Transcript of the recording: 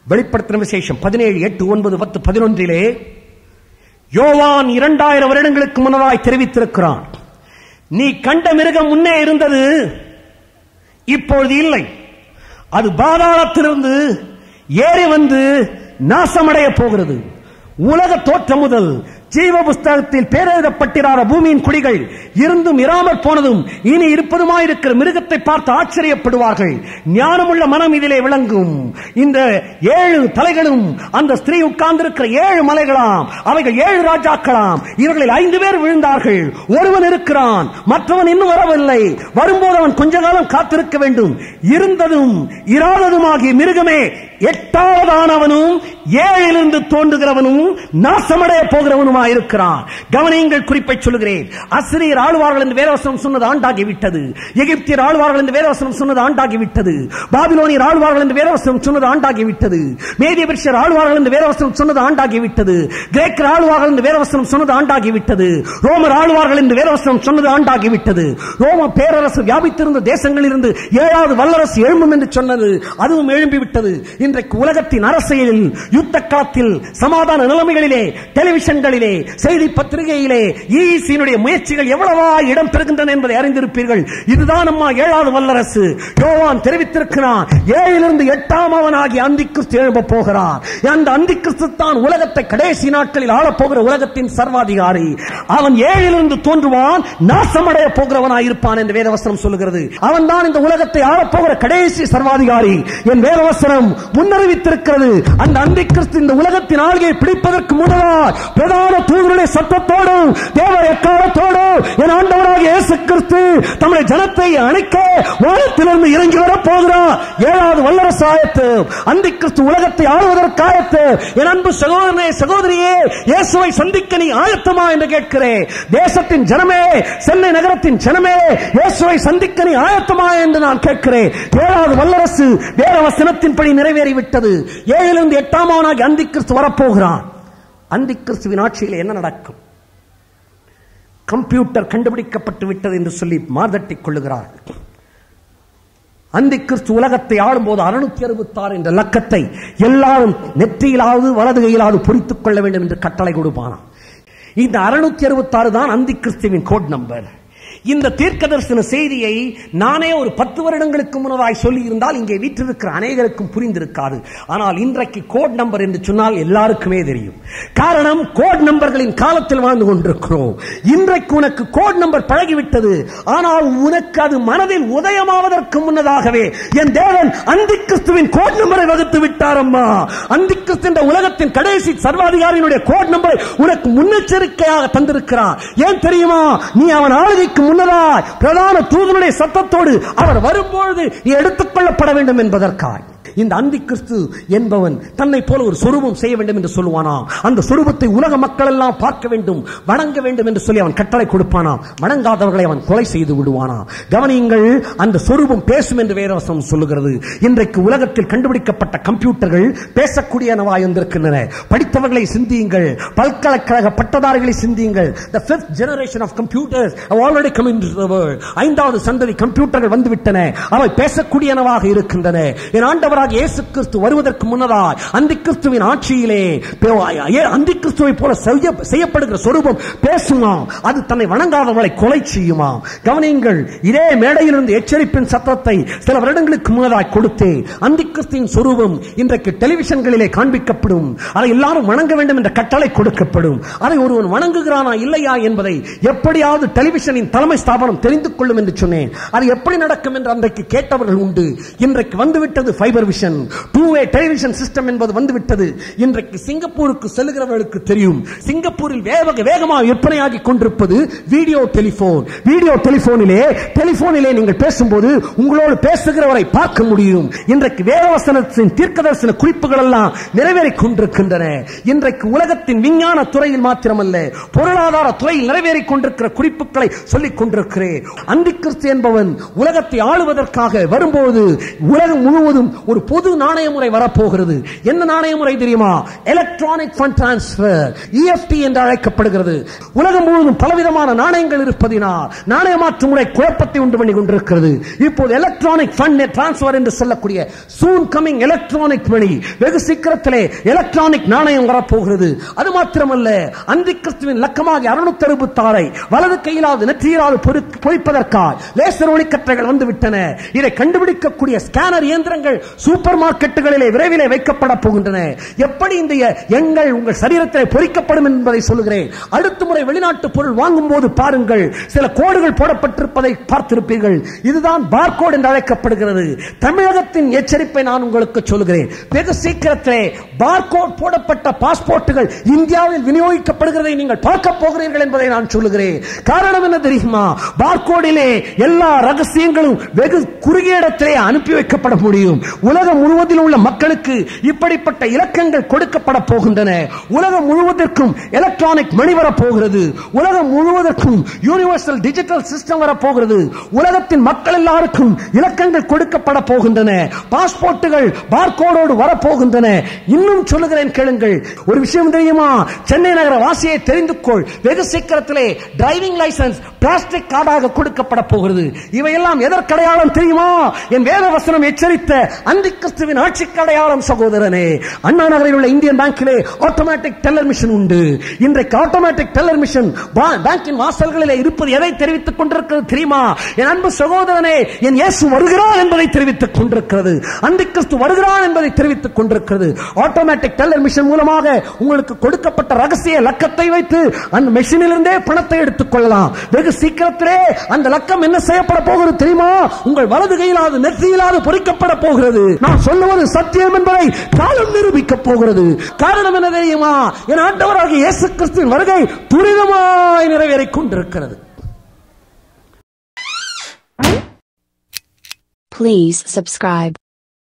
வெளிப்படுத்தின விசேஷம் பதினேழு எட்டு ஒன்பது பத்து பதினொன்றிலே யோவான் இரண்டாயிரம் வருடங்களுக்கு முன்னதாய் தெரிவித்திருக்கிறான் நீ கண்ட மிருகம் முன்னே இருந்தது இப்பொழுது இல்லை அது பாதாளத்திலிருந்து ஏறி வந்து நாசமடைய போகிறது உலக தோற்றம் முதல் ஜீவ புஸ்தகத்தில் பேரெழுதப்பட்டிராத பூமியின் குடிகள் இருந்தும் இராமற் போனதும் இனி இருப்பதுமாயிருக்கிற மிருகத்தை பார்த்து ஆச்சரியப்படுவார்கள் ஞானமுள்ள மனம் இதிலே விளங்கும் இந்த ஏழு தலைகளும் அந்த ஸ்திரீ உட்கார்ந்திருக்கிற ஏழு மலைகளாம் அவைகள் ஏழு ராஜாக்களாம் இவர்களில் ஐந்து பேர் விழுந்தார்கள் ஒருவன் இருக்கிறான் மற்றவன் இன்னும் வரவில்லை வரும்போது அவன் கொஞ்ச காலம் காத்திருக்க வேண்டும் இருந்ததும் இராததுமாகிய மிருகமே எட்டாவதானவனும் ஏழிலிருந்து தோன்றுகிறவனும் நாசமடைய போகிறவனுமாய் இருக்கிறான் கவனியங்கள் குறிப்பை சொல்லுகிறேன் அசிரியர் ஆழ்வார்கள் என்று வேதவசனம் சொன்னது ஆண்டாகி விட்டது எகிப்தியர் ஆழ்வார்கள் என்று வேதவசனம் சொன்னது ஆண்டாகி விட்டது பாபிலோனியர் ஆழ்வார்கள் என்று வேதவசனம் சொன்னது ஆண்டாகி விட்டது மேதியபிஷர் ஆழ்வார்கள் என்று வேதவசனம் சொன்னது ஆண்டாகி விட்டது கிரேக்கர் ஆழ்வார்கள் என்று வேதவசனம் சொன்னது ஆண்டாகி விட்டது ரோமர் ஆழ்வார்கள் என்று வேதவசனம் சொன்னது ஆண்டாகி விட்டது ரோம பேரரசு வியாபித்திருந்த தேசங்களில் இருந்து ஏழாவது வல்லரசு எழும்பும் என்று சொன்னது அதுவும் எழும்பி விட்டது இன்றைக்கு உலகத்தின் அரசியலில் யுத்த காலத்தில் சமாதான நிலைமைகளிலே டெலிவிஷன்களிலே செய்தி பத்திரிகையிலே ஈசியினுடைய முயற்சிகள் எவ்வளவா இடம் பெறுகின்றன என்பதை அறிந்திருப்பீர்கள் இதுதான் அம்மா ஏழாவது வல்லரசு யோவான் தெரிவித்திருக்கிறான் ஏழிலிருந்து எட்டாம் அவனாகி அந்தி கிறிஸ்து எழும்ப போகிறார் அந்த அந்தி கிறிஸ்து தான் உலகத்தை கடைசி நாட்களில் ஆளப்போகிற உலகத்தின் சர்வாதிகாரி அவன் ஏழிலிருந்து தோன்றுவான் நாசமடைய போகிறவனாய் இருப்பான் என்று வேதவசனம் சொல்லுகிறது அவன் தான் இந்த உலகத்தை ஆளப்போகிற கடைசி சர்வாதிகாரி என் வேதவசனம் முன்னறிவித்திருக்கிறது அந்த அந்தி கிறிஸ்து இந்த உலகத்தின் ஆள்கையை பிடிப்பதற்கு முன்னதாக பிரதான தூதருடைய சத்தத்தோடும் தேவ எக்காலத்தோடும் என் ஆண்டவராக இயேசு கிறிஸ்து தம்முடைய ஜனத்தை அணைக்க வானத்திலிருந்து இறங்கி வர போகிறார் ஏழாவது வல்லரசாயத்து அந்தி கிறிஸ்து உலகத்தை ஆளுவதற்காயத்து என் அன்பு சகோதரனே சகோதரியே இயேசுவை சந்திக்க நீ ஆயத்தமா என்று கேட்கிறேன் தேசத்தின் ஜனமே சென்னை நகரத்தின் ஜனமே இயேசுவை சந்திக்க நீ ஆயத்தமா என்று நான் கேட்கிறேன் ஏழாவது வல்லரசு வேற வசனத்தின்படி நிறைவேறிவிட்டது ஏழிலிருந்து எட்டாம் ஆனாகி அந்தி கிறிஸ்து வரப்போகிறான் அந்தி கிறிஸ்துவின் ஆட்சியில் என்ன நடக்கும் கம்ப்யூட்டர் கண்டுபிடிக்கப்பட்டு விட்டது என்று சொல்லி மார்தட்டிக் கொள்ளுகிறார்கள் அந்தி கிறிஸ்து உலகத்தை ஆளும்போது அறுநூத்தி அறுபத்தி ஆறு என்ற லக்கத்தை எல்லாரும் நெற்றியிலாவது வலது கையிலாவது பொறித்துக் கொள்ள வேண்டும் என்று கட்டளை கொடுப்பானாம் இந்த அறுநூத்தி அறுபத்தி ஆறு தான் அந்தி கிறிஸ்துவின் கோட் நம்பர் இந்த தீர்க்க தரிசன செய்தியை நானே ஒரு பத்து வருடங்களுக்கு முன்னதாய் சொல்லி இருந்தால் இங்கே வீற்றிருக்கிற அநேகருக்கும் புரிந்திருக்காது ஆனால் இன்றைக்கு கோட் நம்பர் என்று சொன்னால் எல்லாருக்குமே தெரியும் காரணம் கோட் நம்பர்களின் காலத்தில் வாழ்ந்து கொண்டிருக்கிறோம் இன்றைக்கு உனக்கு கோட் நம்பர் பழகிவிட்டது ஆனால் உனக்கு அது மனதில் உதயமாவதற்கு முன்னதாகவே என் தேவன் அந்தி கிறிஸ்துவின் கோட் நம்பரை வகுத்து விட்டார் அம்மா அந்தி கிறிஸ்து என்ற உலகத்தின் கடைசி சர்வாதிகாரியினுடைய கோட் நம்பரை உனக்கு முன்னெச்சரிக்கையாக தந்திருக்கிறார் ஏன் தெரியுமா நீ அவன் ஆளுகைக்கு முன்னதாய் பிரதான தூதனுடைய சத்தத்தோடு அவர் வரும்பொழுது நீ எடுத்துக் கொள்ளப்பட வேண்டும் என்பதற்காய் இந்த அந்தி கிறிஸ்து என்பவன் தன்னை போல ஒரு சொரூபம் செய்ய வேண்டும் என்று சொல்லுவானா அந்த சொரூபத்தை உலக மக்கள் எல்லாம் பார்க்க வேண்டும் வணங்க வேண்டும் என்று சொல்லி அவன் கட்டளை கொடுப்பானா வணங்காதவர்களை அவன் கொலை செய்து விடுவானா கவனியுங்கள் அந்த சொரூபம் பேசும் என்று வேதவசனம் சொல்லுகிறது இன்றைக்கு உலகத்தில் கண்டுபிடிக்கப்பட்ட கம்ப்யூட்டர்கள் பேசக்கூடியனவாய் வந்திருக்கின்றன படித்தவர்களை சிந்தியுங்கள் பல்கலைக்கழக பட்டதாரிகளை சிந்தியுங்கள் the fifth generation of computers have already come into the world ஐந்தாவது சந்ததி கம்ப்யூட்டர்கள் வந்துவிட்டன அவை பேசக்கூடியனவாக இருக்கின்றன என் ஆண்டவராக இயேசு கிறிஸ்து வருவதற்கு முன்னதாய் அந்தி கிறிஸ்துவின் ஆட்சியிலே அந்தி கிறிஸ்துவை போல செய்ய- செய்யப்படுகிற சொரூபம் பேசுமாம் அது தன்னை வணங்காதவர்களை கொலை செய்யுமாம் கவனியுங்கள் இதே மேடையிலிருந்து எச்சரிப்பின் சத்தத்தை சில வருடங்களுக்கு முன்னதாய் கொடுத்தேன் அந்தி கிறிஸ்துவின் சொரூபம் இன்றைக்கு டெலிவிஷன்களிலே காண்பிக்கப்படும் அதை எல்லாரும் வணங்க வேண்டும் என்ற கட்டளை கொடுக்கப்படும் அதை ஒருவன் வணங்குகிறானா இல்லையா என்பதை எப்படியாவது டெலிவிஷனின் தலைமை ஸ்தாபனம் தெரிந்து கொள்ளும் என்று சொன்னேன் அது எப்படி நடக்கும் என்று அன்றைக்கு கேட்டவர்கள் உண்டு இன்றைக்கு வந்துவிட்டது fibre vision two way television system என்பது வந்துவிட்டது இன்றைக்கு சிங்கப்பூருக்கு செல்லுகிறவர்களுக்கு தெரியும் சிங்கப்பூரில் வேக வேகமாக விற்பனையாகி கொண்டிருப்பது வீடியோ டெலிபோன் வீடியோ டெலிபோனிலே டெலிபோனிலே நீங்கள் பேசும்போது உங்களோடு பேசுகிறவரை பார்க்க முடியும் இன்றைக்கு வேதவசனத்தின் தீர்க்கதரிசன குறிப்புகள் எல்லாம் நிறைவேறிக் கொண்டிருக்கின்றன இன்றைக்கு உலகத்தின் விஞ்ஞான துறையில் மாத்திரமல்ல பொருளாதார துறையில் நிறைவேறிக் கொண்டிருக்கிற குறிப்புகளை சொல்லிக் கொண்டிருக்கிறேன் அந்தி கிறிஸ்து என்பவன் உலகத்தை ஆளுவதற்காக வரும்போது உலகம் முழுவதும் ஒரு ஒரு பொது நாணய முறை வரப்போகிறது என்ன நாணய முறை தெரியுமா எலக்ட்ரானிக் ஃபண்ட் டிரான்ஸ்பர் இஎஃப்டி என்று அழைக்கப்படுகிறது உலகம் முழுவதும் பலவிதமான நாணயங்கள் இருப்பதினால் நாணய மாற்று முறை குழப்பத்தை உண்டு பண்ணி கொண்டிருக்கிறது இப்போது எலக்ட்ரானிக் ஃபண்ட் டிரான்ஸ்பர் என்று சொல்லக்கூடிய சூன் கமிங் எலக்ட்ரானிக் மணி வெகு சீக்கிரத்திலே எலக்ட்ரானிக் நாணயம் வரப்போகிறது அது மாத்திரமல்ல அந்தி கிறிஸ்துவின் லக்கமாக அறுநூத்தி அறுபத்தாறை வலது கையிலாவது நெற்றியிலாவது பொறி- பொறிப்பதற்காய் லேசர் ஒளிக்கற்றைகள் வந்து விட்டன இதை கண்டுபிடிக்கக்கூடிய ஸ்கேனர் இயந்திரங்கள் சூப்பர் மார்க்கெட்டுகளிலே விரைவிலே வைக்கப்பட போகின்றன எப்படி இந்த எண்கள் உங்கள் சரீரத்தில் பொறிக்கப்படும் என்பதை சொல்லுகிறேன் அடுத்த முறை வெளிநாட்டு பொருள் வாங்கும் போது பாருங்கள் சில கோடுகள் போடப்பட்டிருப்பதை பார்த்திருப்பீர்கள் இதுதான் பார்கோட் என்று அழைக்கப்படுகிறது தமிழகத்தின் எச்சரிப்பை நான் உங்களுக்கு சொல்லுகிறேன் வெகு சீக்கிரத்திலே பார்கோட் போடப்பட்ட பாஸ்போர்ட்டுகள் இந்தியாவில் விநியோகிக்கப்படுகிறதை நீங்கள் பார்க்க போகிறீர்கள் என்பதை நான் சொல்லுகிறேன் காரணம் என்ன தெரியுமா பார்கோடிலே எல்லா ரகசியங்களும் வெகு குறுகிய இடத்திலே அனுப்பி வைக்கப்பட முடியும் உலகம் முழுவதில் உள்ள மக்களுக்கு இப்படிப்பட்ட இலக்கங்கள் கொடுக்கப்பட போகின்றன உலகம் முழுவதற்கும் எலக்ட்ரானிக் மணி வரப்போகிறது உலகம் முழுவதற்கும் யூனிவர்சல் டிஜிட்டல் சிஸ்டம் வரப்போகிறது உலகத்தின் மக்கள் எல்லாருக்கும் இலக்கங்கள் கொடுக்கப்பட போகின்றன பாஸ்போர்ட்டுகள் பார்கோடோடு வரப்போகின்றன இன்னும் சொல்லுகிறேன் கேளுங்கள் ஒரு விஷயம் தெரியுமா சென்னை நகர வாசியை தெரிந்து கொள் வெகு சீக்கிரத்திலே டிரைவிங் லைசன்ஸ் பிளாஸ்டிக் கார்டாக கொடுக்கப்பட போகிறது இவையெல்லாம் எதற்கு அடையாளம் தெரியுமா என் வேத வசனம் எச்சரித்த அந்தி கிறிஸ்துவின் ஆட்சிக்கு அடையாளம் சகோதரனே அண்ணா நகரில் உள்ள இந்தியன் பேங்கிலே ஆட்டோமேட்டிக் டெல்லர் மிஷின் உண்டு இன்றைக்கு ஆட்டோமேட்டிக் டெல்லர் மிஷின் பேங்கின் வாசல்களிலே இருப்பது எதை தெரிவித்துக் கொண்டிருக்கிறது தெரியுமா என் அன்பு சகோதரனே என் இயேசு வருகிறான் என்பதை தெரிவித்துக் கொண்டிருக்கிறது அந்தி கிறிஸ்து வருகிறான் என்பதை தெரிவித்துக் கொண்டிருக்கிறது ஆட்டோமேட்டிக் டெல்லர் மிஷின் மூலமாக உங்களுக்கு கொடுக்கப்பட்ட ரகசிய லக்கத்தை வைத்து அந்த மெஷினில் இருந்தே பணத்தை எடுத்துக் கொள்ளலாம் வெகு சீக்கிரத்திலே அந்த லக்கம் என்ன செய்யப்பட போகிறது தெரியுமா உங்கள் வலது கையிலாவது நெற்றியிலாவது பொறிக்கப்பட போகிறது நான் சொல்லுவது சத்தியம் என்பதை காலம் நிரூபிக்க போகிறது காரணம் என்ன தெரியுமா என் ஆண்டவராகிய இயேசு கிறிஸ்துவின் வருகை துரிதமாய் நிறைவேறிக் கொண்டிருக்கிறது Please subscribe.